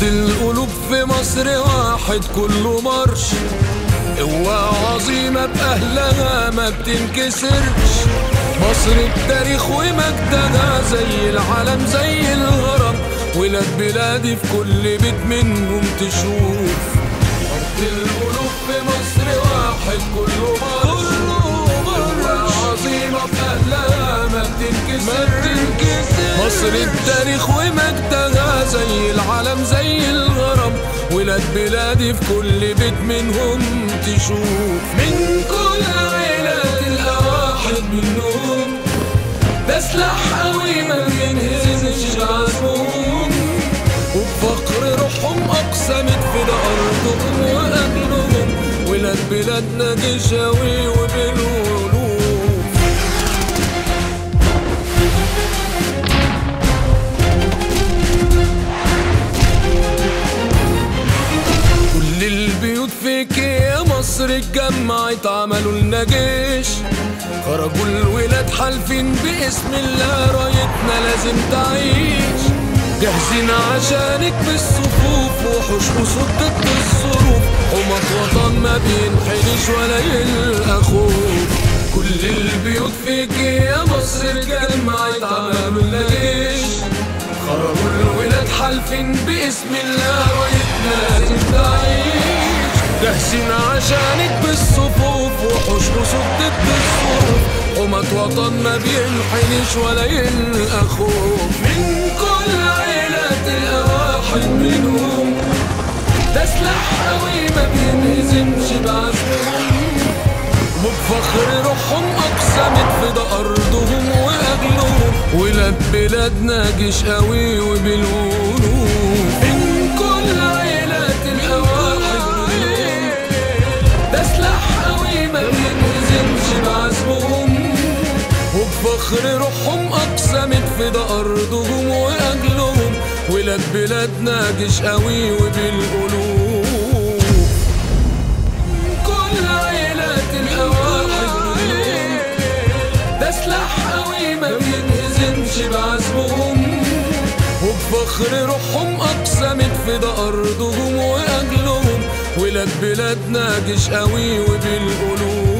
القلوب في مصر واحد كله مرش قوة عظيمة بأهلها ما بتنكسرش مصر التاريخ ومجدها زي العلم زي الهرم ولاد بلادي في كل بيت منهم تشوف أرض القلوب في مصر واحد كله مرش قوة عظيمة بأهلها ما بتنكسرش مصر التاريخ ومجدها زي العلم زي الغرم ولاد بلادي في كل بيت منهم تشوف من كل عيلة تلقى واحد منهم ده سلاح قوي ما بينهزمش عزمهم وبفقر روحهم أقسمت في ده أرضهم وأهلهم ولاد بلادنا جشاوي وبالقلوب كل البيوت فيك يا مصر اتجمعت عملوا لنا جيش خرجوا الولاد حالفين باسم الله رايتنا لازم تعيش جاهزين عشانك بالصفوف وحوش وصوت ضد الظروف حماة وطن ما بينحنش ولا يلقى خوف كل البيوت فيك يا مصر اتجمعت عملوا لنا جيش خرجوا الولاد حالفين باسم الله رايتنا لازم تعيش جاهزين عشانك بالصفوف وحوش وصوت ضد الظروف حماة وطن ما بينحنش ولا يلقى خوف من كل عيلة تلقى واحد منهم ده سلاح قوي ما بينهزمش بعزمهم وبفخر روحهم أقسمت في ده أرضهم وأجلهم ولاد بلادنا جيش قوي وبالقلوب من كل عيلة تلقى واحد منهم ده سلاح قوي ما بينهزمش بعزمهم وبفخر روحهم أقسمت في ده أرضهم وأجلهم ولاد بلادنا جيش قوي وبالقلوب كل عيلة تلقى واحد منهم ده سلاح قوي ما بينهزمش بعزمهم وبفخر روحهم أقسمت في ده أرضهم وأجلهم ولاد بلادنا جيش قوي وبالقلوب